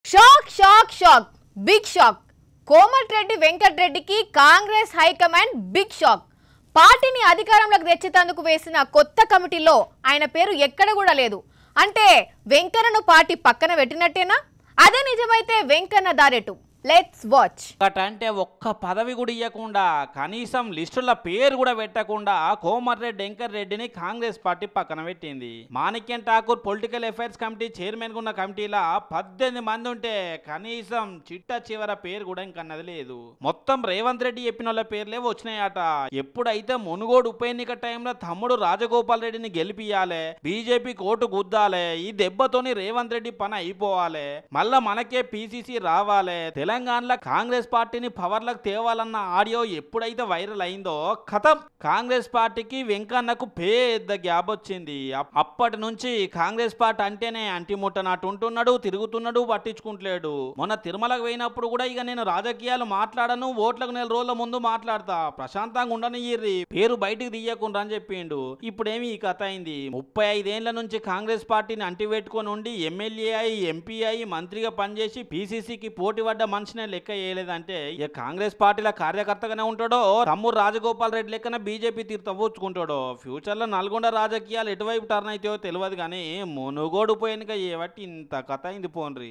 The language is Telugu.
shock shock shock big shock Komatireddy వెంకటరెడ్డికి కాంగ్రెస్ హైకమాండ్ బిగ్ షాక్ పార్టీని అధికారంలోకి తెచ్చేందుకు వేసిన కొత్త కమిటీలో ఆయన పేరు ఎక్కడ కూడా లేదు అంటే వెంకన్నను పార్టీ పక్కన పెట్టినట్టేనా అదే నిజమైతే వెంకన్న దారెటు లెట్స్ వాచ్ ఒకటంటే ఒక్క పదవి కూడా ఇవ్వకుండా కనీసం లిస్టుల పేరు కూడా పెట్టకుండా కోమటిరెడ్డి వెంకర్ రెడ్డిని కాంగ్రెస్ పార్టీ పక్కన పెట్టింది Manickam Tagore political affairs committee chairman ఉన్న కమిటీలో పద్దెనిమిది మంది ఉంటే కనీసం చిట్ట చివర పేరు కూడా ఇంకన్నది లేదు మొత్తం రేవంత్ రెడ్డి చెప్పిన వాళ్ళ పేర్లే వచ్చినాయట ఎప్పుడైతే మునుగోడు ఉప ఎన్నిక టైంలో తమ్ముడు రాజగోపాల్ రెడ్డిని గెలిపియాలి బీజేపీ కోటు గుద్దాలి ఈ దెబ్బతోని రేవంత్ రెడ్డి పని అయిపోవాలి మళ్ళా మనకే పీసీసీ రావాలి తెలంగాణలో కాంగ్రెస్ పార్టీని పవర్లకు తేవాలన్న ఆడియో ఎప్పుడైతే వైరల్ అయిందో కథం కాంగ్రెస్ పార్టీకి వెంకన్నకు పెద్ద గ్యాప్ వచ్చింది అప్- అప్పటి నుంచి కాంగ్రెస్ పార్టీ అంటేనే అంటిముట్టనట్టు ఉంటున్నాడు తిరుగుతున్నాడు పట్టించుకుంటలేడు మొన్న తిరుమలకు పోయినప్పుడు కూడా ఇక నేను రాజకీయాలు మాట్లాడను ఓట్లకు నెల రోజుల ముందు మాట్లాడతా ప్రశాంతంగా ఉండనియ్యి పేరు బయటికి తీయకుండా అని చెప్పిండు ఇప్పుడేమి ఈ కథ అయింది ముప్పై ఐదేళ్ల నుంచి కాంగ్రెస్ పార్టీని అంటిపెట్టుకొని ఉండి ఎమ్మెల్యే అయి ఎంపీ అయి మంత్రిగా పనిచేసి పీసీసీకి పోటీ పడ్డ మనిషినే లెక్క వేయలేదంటే ఇక కాంగ్రెస్ పార్టీల కార్యకర్తగానే ఉంటాడో తమ్ముడు రాజగోపాల్ రెడ్డి లెక్కన బీజేపీ తీరు తవ్వుచ్చుకుంటాడో ఫ్యూచర్ లో నల్గొండ రాజకీయాలు ఎటువైపు టర్న్ అవుతాయో తెలియదు కానీ మునుగోడు పోయినక ఏ బట్టి ఇంత కథ అయింది పోన్రి